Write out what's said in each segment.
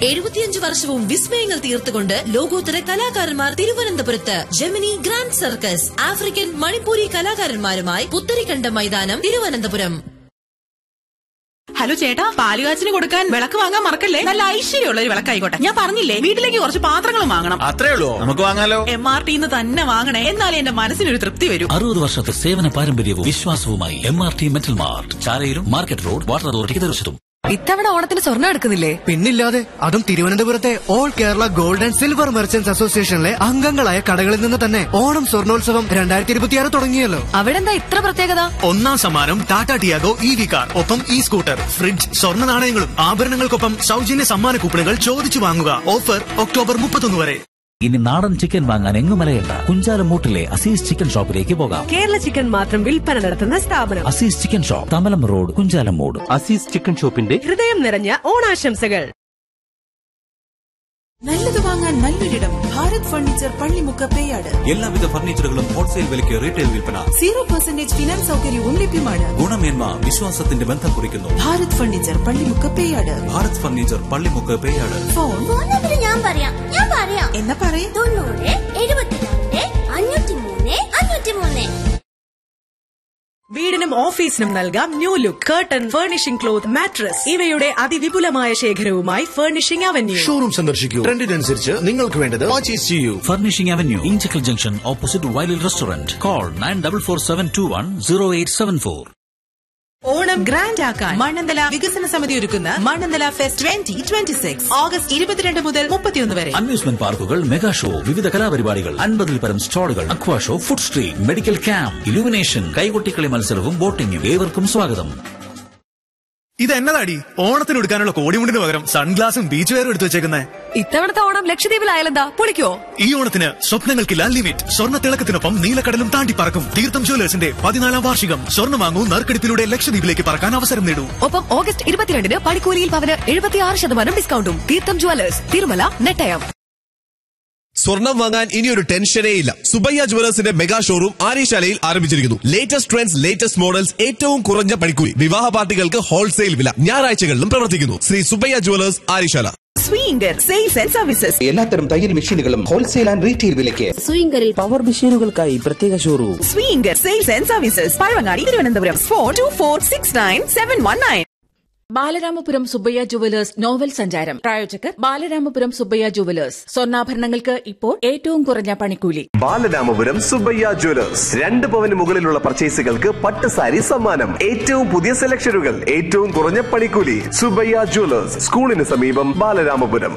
എഴുപത്തിയഞ്ച് വർഷവും വിസ്മയങ്ങൾ തീർത്തുകൊണ്ട് ലോകോത്തര കലാകാരന്മാർ തിരുവനന്തപുരത്ത് Gemini grand circus African Manipuri കലാകാരന്മാരുമായി പുത്തരിക്കണ്ട മൈതാനം തിരുവനന്തപുരം ഹലോ ചേട്ടാ പാലുകാച്ചിന് കൊടുക്കാൻ വിളക്ക് വാങ്ങാൻ മറക്കല്ലേ നല്ല ഐശ്വര്യമുള്ള ഒരു വിളക്കായിക്കോട്ടെ ഞാൻ പറഞ്ഞില്ലേ വീട്ടിലേക്ക് കുറച്ച് പാത്രങ്ങളും വാങ്ങണം അത്രേ ഉള്ളൂ നമുക്ക് വാങ്ങാലോ എം ആർ ടിന്ന് തന്നെ വാങ്ങണേ എന്നാലേ എന്റെ മനസ്സിനൊരു തൃപ്തി വരൂ അറുപത് വർഷത്തെ സേവന പാരമ്പര്യവും വിശ്വാസവുമായി M R T metal mart ചാലയിലും മാർക്കറ്റ് റോഡ് വാട്ടർ അതോറിറ്റിക്ക് എതിർവശത്തും ഇത്തവണ ഓണത്തിന് സ്വർണ്ണം എടുക്കുന്നില്ലേ പിന്നില്ലാതെ അതും തിരുവനന്തപുരത്തെ all Kerala gold and silver merchants അസോസിയേഷനിലെ അംഗങ്ങളായ കടകളിൽ നിന്ന് തന്നെ ഓണം സ്വർണോത്സവം രണ്ടായിരത്തി ഇരുപത്തിയാറ് തുടങ്ങിയല്ലോ അവിടെ എന്താ ഇത്ര പ്രത്യേകത ഒന്നാം സമ്മാനം Tata Tiago E V car ഒപ്പം ഇ സ്കൂട്ടർ ഫ്രിഡ്ജ് സ്വർണ്ണ നാണയങ്ങളും ആഭരണങ്ങൾക്കൊപ്പം സൗജന്യ സമ്മാന കൂപ്പണുകൾ ചോദിച്ചു വാങ്ങുക ഓഫർ ഒക്ടോബർ മുപ്പത്തൊന്ന് വരെ ഇനി നാടൻ ചിക്കൻ വാങ്ങാൻ എങ്ങും മലയണ്ട കുഞ്ചാലമൂട്ടിലെ അസീസ് ചിക്കൻ ഷോപ്പിലേക്ക് പോകാം കേരള ചിക്കൻ മാത്രം വിൽപ്പന നടത്തുന്ന സ്ഥാപനം Azeez chicken shop Thamalam road Kunchalummoodu Azeez chicken ഷോപ്പിന്റെ ഹൃദയം നിറഞ്ഞ ഓണാശംസകൾ നല്ലത് വാങ്ങാൻ നല്ലൊരിടം ഭാരത് ഫർണിച്ചർ പള്ളിമുക്ക് പേയാട് എല്ലാവിധ ഫർണിച്ചറുകളും ഹോൾസെയിൽ വിലയ്ക്ക് റീറ്റെയിൽ വിൽപ്പന സീറോ പെർസെന്റേജ് ഫിനാൻസ് സൗകര്യവും ലഭ്യമാണ് ഗുണമേന്മ വിശ്വാസത്തിന്റെ ബന്ധം കുറിക്കുന്നു Bharat furniture Pallimukku Peyad Bharat furniture Pallimukku Peyad phone phone number ഞാൻ പറയാം ഞാൻ പറയാം എന്നാ പറയേ തൊണ്ണൂറ് എഴുപത്തിരണ്ട് അഞ്ഞൂറ്റി മൂന്ന് അഞ്ഞൂറ്റി മൂന്ന് വീടിനും ഓഫീസിനും നൽകാം new look curtain furnishing cloth mattress ഇവയുടെ അതിവിപുലമായ ശേഖരവുമായി ഫർണിഷിംഗ് അവന്യൂ ഷോറൂം സന്ദർശിക്കൂ ട്രെൻഡിനനുസരിച്ച് നിങ്ങൾക്ക് വേണ്ടത് പർച്ചേസ് ചെയ്യൂ furnishing avenue Inchakkal junction opposite Vayalil restaurant call nine double four seven two one zero eight seven four Onam grand ആക്കാൻ മണ്ണന്തല വികസന സമിതി ഒരുക്കുന്ന Mannanthala fest twenty twenty six August ഇരുപത്തിരണ്ട് മുതൽ മുപ്പത്തിയൊന്ന് വരെ അമ്യൂസ്മെന്റ് പാർക്കുകൾ മെഗാ ഷോ വിവിധ കലാപരിപാടികൾ അൻപതിൽ പരം സ്റ്റാളുകൾ aqua show food street medical camp illumination കൈകൊട്ടിക്കളി മത്സരവും ബോട്ടിംഗും ഏവർക്കും സ്വാഗതം ഇത് എന്നതാടി ഓണത്തിന് എടുക്കാനുള്ള കോടിമുണ്ടിന് പകരം സൺഗ്ലാസും ബീച്ച് വെയറും എടുത്തു വെച്ചേക്കുന്നേ ഇത്തവണത്തെ ഓണം ലക്ഷദ്വീപിലായാലെന്താ പൊളിക്കോ ഈ ഓണത്തിന് സ്വപ്നങ്ങൾക്കില്ല ലിമിറ്റ് സ്വർണ്ണ തിളക്കത്തിനൊപ്പം നീലക്കടലും താണ്ടി പറക്കും തീർത്ഥം ജ്വല്ലേഴ്സിന്റെ പതിനാലാം വാർഷികം സ്വർണ്ണം വാങ്ങൂ നറുക്കെടുപ്പിലൂടെ ലക്ഷദ്വീപിലേക്ക് പറക്കാൻ അവസരം നേടൂ ഒപ്പം ഓഗസ്റ്റ് ഇരുപത്തിരണ്ടിന് പണിക്കൂലിയിൽ പവന് എഴുപത്തിയാറ് ശതമാനം ഡിസ്കൗണ്ടും തീർത്ഥം ജുവലേഴ്സ് തിരുമല നെട്ടയം സ്വർണം വാങ്ങാൻ ഇനിയൊരു ടെൻഷനേ ഇല്ല സുബയ്യ ജുവലേഴ്സിന്റെ മെഗാ ഷോറൂം ആര്യശാലയിൽ ആരംഭിച്ചിരിക്കുന്നു ലേറ്റസ്റ്റ് ട്രെൻഡ്സ് ലേറ്റസ്റ്റ് മോഡൽസ് ഏറ്റവും കുറഞ്ഞ പണിക്കൂലി വിവാഹ പാർട്ടികൾക്ക് ഹോൾസെയിൽ വില ഞായറാഴ്ചകളിലും പ്രവർത്തിക്കുന്നു ശ്രീ സുബയ്യ ജുവലേഴ്സ് ആര്യശാല സ്വീങ്കർ സെയിൽസ് ആൻഡ് സർവീസസ് എല്ലാത്തരം തയ്യൽ മെഷീനുകളും ഹോൾസെയിൽ ആൻഡ് റീറ്റെയിൽ വിലയ്ക്ക് സ്വിംഗറിൽ പവർ മെഷീനുകൾക്കായി പ്രത്യേക showroom Swinger sales and services Pazhavangadi Thiruvananthapuram four two four six nine seven one nine Balaramapuram Subbaiah jewellers novel സഞ്ചാരം പ്രായോജകർ ബാലരാമപുരം സുബ്ബയ്യ ജുവലേഴ്സ് സ്വർണ്ണാഭരണങ്ങൾക്ക് ഇപ്പോൾ ഏറ്റവും കുറഞ്ഞ പണിക്കൂലി ബാലരാമപുരം സുബയ്യ ജുവലേഴ്സ് രണ്ട് പവന് മുകളിലുള്ള പർച്ചേസുകൾക്ക് പട്ട് സാരി സമ്മാനം ഏറ്റവും പുതിയ സെലക്ഷനുകൾ ഏറ്റവും കുറഞ്ഞ പണിക്കൂലി സുബയ്യ ജുവലേഴ്സ് സ്കൂളിന് സമീപം ബാലരാമപുരം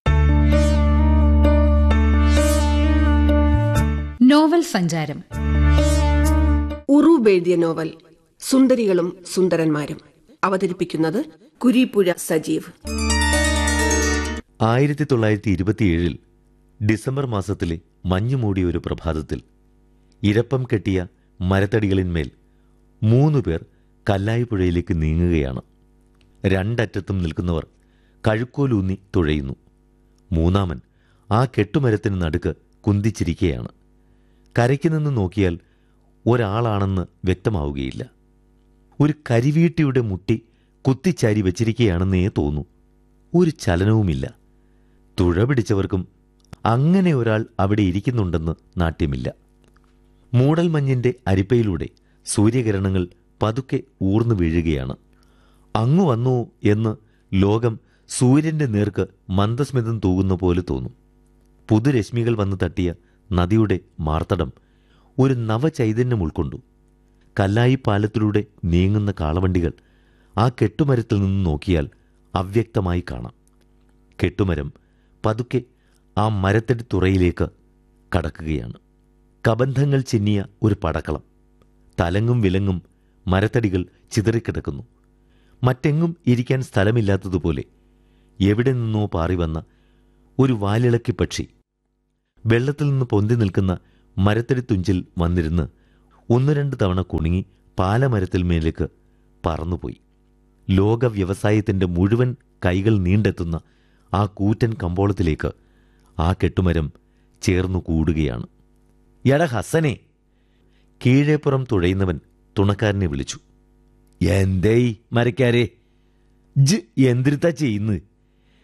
നോവൽ സഞ്ചാരം ഉറൂബ് എഴുതിയ നോവൽ സുന്ദരികളും സുന്ദരന്മാരും അവതരിപ്പിക്കുന്നത് കുരിപ്പുഴ സജീവ് ആയിരത്തി തൊള്ളായിരത്തി ഇരുപത്തിയേഴിൽ ഡിസംബർ മാസത്തിലെ മഞ്ഞുമൂടിയ ഒരു പ്രഭാതത്തിൽ ഇരപ്പം കെട്ടിയ മരത്തടികളിന്മേൽ മൂന്നു പേർ കല്ലായിപ്പുഴയിലേക്ക് നീങ്ങുകയാണ് രണ്ടറ്റത്തും നിൽക്കുന്നവർ കഴുക്കോലൂന്നി തുഴയുന്നു മൂന്നാമൻ ആ കെട്ടുമരത്തിന് നടുക്ക് കുന്തിച്ചിരിക്കുകയാണ് കരയ്ക്ക് നിന്ന് നോക്കിയാൽ ഒരാളാണെന്ന് വ്യക്തമാവുകയില്ല ഒരു കരിവീട്ടിയുടെ മുട്ടി കുത്തിച്ചാരി വച്ചിരിക്കുകയാണെന്നേ തോന്നൂ ഒരു ചലനവുമില്ല തുഴ പിടിച്ചവർക്കും അങ്ങനെ ഒരാൾ അവിടെ ഇരിക്കുന്നുണ്ടെന്ന് നാട്യമില്ല മൂടൽമഞ്ഞിന്റെ അരിപ്പയിലൂടെ സൂര്യകിരണങ്ങൾ പതുക്കെ ഊർന്നു വീഴുകയാണ് അങ്ങു വന്നു എന്ന് ലോകം സൂര്യന്റെ നേർക്ക് മന്ദസ്മിതം തൂകുന്ന പോലെ തോന്നും പുതുരശ്മികൾ വന്ന് തട്ടിയ നദിയുടെ മാർത്തടം ഒരു നവചൈതന്യം ഉൾക്കൊണ്ടു കല്ലായി പാലത്തിലൂടെ നീങ്ങുന്ന കാളവണ്ടികൾ ആ കെട്ടുമരത്തിൽ നിന്ന് നോക്കിയാൽ അവ്യക്തമായി കാണാം കെട്ടുമരം പതുക്കെ ആ മരത്തടി തുറയിലേക്ക് കടക്കുകയാണ് കബന്ധങ്ങൾ ചിന്നിയ ഒരു പടക്കളം തലങ്ങും വിലങ്ങും മരത്തടികൾ ചിതറിക്കിടക്കുന്നു മറ്റെങ്ങും ഇരിക്കാൻ സ്ഥലമില്ലാത്തതുപോലെ എവിടെ നിന്നോ പാറി വന്ന ഒരു വാലിളക്കി പക്ഷി വെള്ളത്തിൽ നിന്ന് പൊന്തി നിൽക്കുന്ന മരത്തടി തുഞ്ചിൽ വന്നിരുന്ന് ഒന്നു രണ്ട് തവണ കുണുങ്ങി പാലമരത്തിൽ മേലേക്ക് പറന്നുപോയി ലോക വ്യവസായത്തിന്റെ മുഴുവൻ കൈകൾ നീണ്ടെത്തുന്ന ആ കൂറ്റൻ കമ്പോളത്തിലേക്ക് ആ കെട്ടുമരം ചേർന്നു കൂടുകയാണ് എട ഹസനെ കീഴേപ്പുറം തുഴയുന്നവൻ തുണക്കാരനെ വിളിച്ചു എന്തേയ് മരക്കാരെ ജ് എന്തിരുത്താ ചെയ്യുന്നത്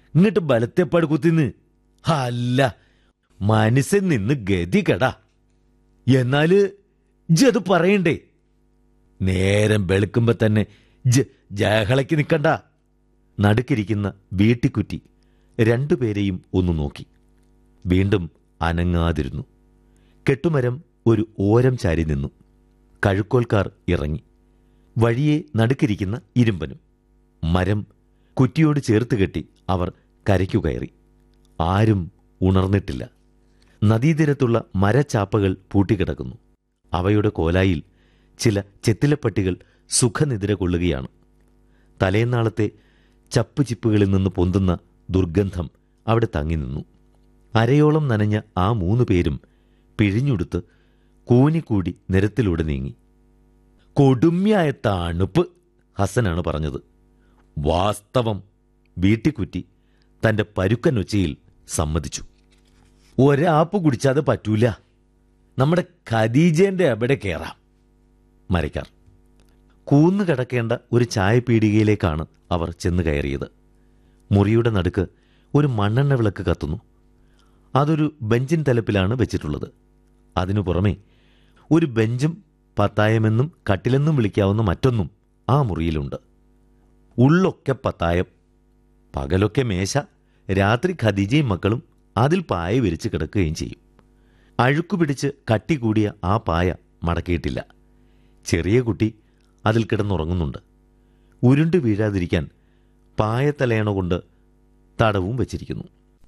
ഇങ്ങോട്ട് ബലത്തെപ്പാട് കുത്തിന്ന് അല്ല മനസ്സിൽ നിന്ന് ഗതി കടാ എന്നാല് ഇജ്ജ് അത് പറയണ്ടേ നേരം വെളുക്കുമ്പോ തന്നെ ജ ജഹളയ്ക്ക് നിൽക്കണ്ട നടുക്കിരിക്കുന്ന വീട്ടിക്കുറ്റി രണ്ടുപേരെയും ഒന്ന് നോക്കി വീണ്ടും അനങ്ങാതിരുന്നു കെട്ടുമരം ഒരു ഓരം ചാരി നിന്നു കഴുക്കോൽക്കാർ ഇറങ്ങി വഴിയെ നടുക്കിരിക്കുന്ന ഇരുമ്പനും മരം കുറ്റിയോട് ചേർത്ത് കെട്ടി അവർ കരയ്ക്കു കയറി ആരും ഉണർന്നിട്ടില്ല നദീതീരത്തുള്ള മരച്ചാപ്പകൾ പൂട്ടിക്കിടക്കുന്നു അവയുടെ കോലായിൽ ചില ചെത്തിലപ്പട്ടികൾ സുഖനിദ്ര കൊള്ളുകയാണ് തലേന്നാളത്തെ ചപ്പുചിപ്പുകളിൽ നിന്ന് പൊന്തുന്ന ദുർഗന്ധം അവിടെ തങ്ങി നിന്നു അരയോളം നനഞ്ഞ ആ മൂന്നു പേരും പിഴിഞ്ഞുടുത്ത് കൂനിക്കൂടി നിരത്തിലൂടെ നീങ്ങി കൊടുമ്യായ തണുപ്പ് ഹസനാണ് പറഞ്ഞത് വാസ്തവം വീട്ടിക്കുറ്റി തന്റെ പരുക്കൻ ഒച്ചയിൽ സമ്മതിച്ചു ഒരാപ്പ് കുടിച്ചാതെ പറ്റൂല നമ്മുടെ ഖദീജേന്റെ എവിടെ കയറാം മരയ്ക്കാർ കൂന്നു കിടക്കേണ്ട ഒരു ചായപീടികയിലേക്കാണ് അവർ ചെന്ന് കയറിയത് മുറിയുടെ നടുക്ക് ഒരു മണ്ണെണ്ണ വിളക്ക് കത്തുന്നു അതൊരു ബെഞ്ചിൻ തലപ്പിലാണ് വെച്ചിട്ടുള്ളത് അതിനു പുറമെ ഒരു ബെഞ്ചും പത്തായമെന്നും കട്ടിലെന്നും വിളിക്കാവുന്ന മറ്റൊന്നും ആ മുറിയിലുണ്ട് ഉള്ളൊക്കെ പത്തായം പകലൊക്കെ മേശ രാത്രി ഖദീജയും മക്കളും അതിൽ പായ വിരിച്ച് കിടക്കുകയും ചെയ്യും അഴുക്കു പിടിച്ച് കട്ടി കൂടിയ ആ പായ മടക്കിയിട്ടില്ല ചെറിയ കുട്ടി അതിൽ കിടന്നുറങ്ങുന്നുണ്ട് ഉരുണ്ടു വീഴാതിരിക്കാൻ പായത്തലയണ കൊണ്ട് തടവും വെച്ചിരിക്കുന്നു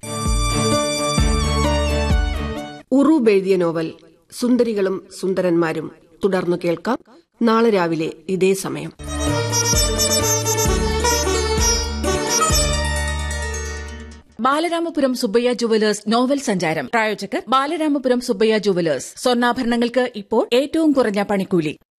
ഉറൂബ് എഴുതിയ നോവൽ സുന്ദരികളും സുന്ദരന്മാരും തുടർന്നു കേൾക്കാം നാളെ രാവിലെ ഇതേ സമയം ബാലരാമപുരം സുബ്ബയ്യ ജുവലേഴ്സ് നോവൽ സഞ്ചാരം പ്രായോജകർ ബാലരാമപുരം സുബ്ബയ്യ ജുവലേഴ്സ് സ്വർണ്ണാഭരണങ്ങൾക്ക് ഇപ്പോൾ ഏറ്റവും കുറഞ്ഞ പണിക്കൂലി